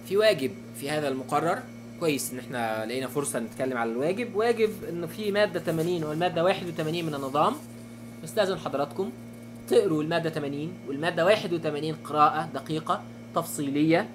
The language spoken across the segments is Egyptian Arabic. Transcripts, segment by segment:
في واجب في هذا المقرر كويس ان احنا لقينا فرصه نتكلم على الواجب واجب انه في ماده 80 والماده 81 من النظام استاذن حضراتكم تقروا الماده 80 والماده 81 قراءه دقيقه تفصيليه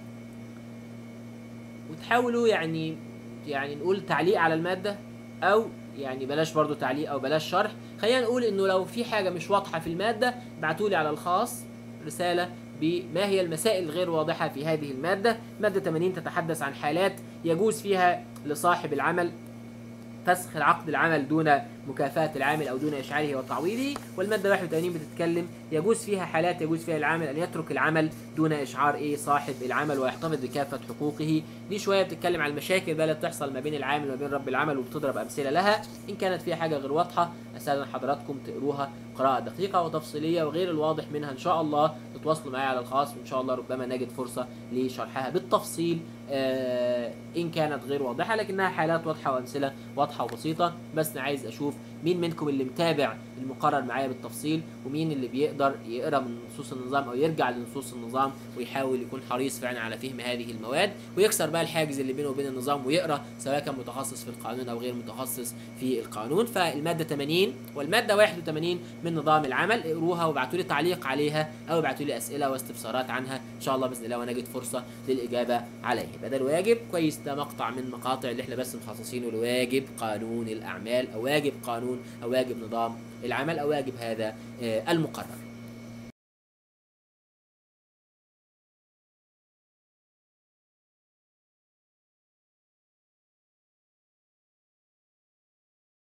وتحاولوا يعني يعني نقول تعليق على الماده او يعني بلاش برضو تعليق او بلاش شرح خلينا نقول انه لو في حاجه مش واضحه في الماده ابعتوا لي على الخاص رساله بما هي المسائل الغير واضحه في هذه الماده ماده 80 تتحدث عن حالات يجوز فيها لصاحب العمل فسخ العقد العمل دون مكافأة العامل أو دون إشعاره وتعويضه والمادة 81 بتتكلم يجوز فيها حالات يجوز فيها العامل أن يترك العمل دون إشعار إيه صاحب العمل ويحتفظ بكافة حقوقه دي شوية بتتكلم عن المشاكل بقى اللي بتحصل ما بين العامل وما بين رب العمل وبتضرب أمثلة لها إن كانت فيها حاجة غير واضحة أستاذن حضراتكم تقروها قراءة دقيقة وتفصيلية وغير الواضح منها إن شاء الله تتواصلوا معايا على الخاص وإن شاء الله ربما نجد فرصة لشرحها بالتفصيل آه إن كانت غير واضحة لكنها حالات واضحة وأمثلة واضحة وبسيطة بس أنا عايز أشوف مين منكم اللي متابع المقرر معايا بالتفصيل ومين اللي بيقدر يقرا من نصوص النظام او يرجع لنصوص النظام ويحاول يكون حريص فعلا على فهم هذه المواد ويكسر بقى الحاجز اللي بينه وبين النظام ويقرا سواء كان متخصص في القانون او غير متخصص في القانون فالماده 80 والماده 81 من نظام العمل اقروها وابعتوا لي تعليق عليها او ابعتوا لي اسئله واستفسارات عنها ان شاء الله باذن الله ونجد فرصه للاجابه عليها يبقى ده الواجب كويس ده مقطع من مقاطع اللي احنا بس مخصصينه لواجب قانون الاعمال او واجب قانون او واجب نظام العمل او واجب هذا آه، المقرر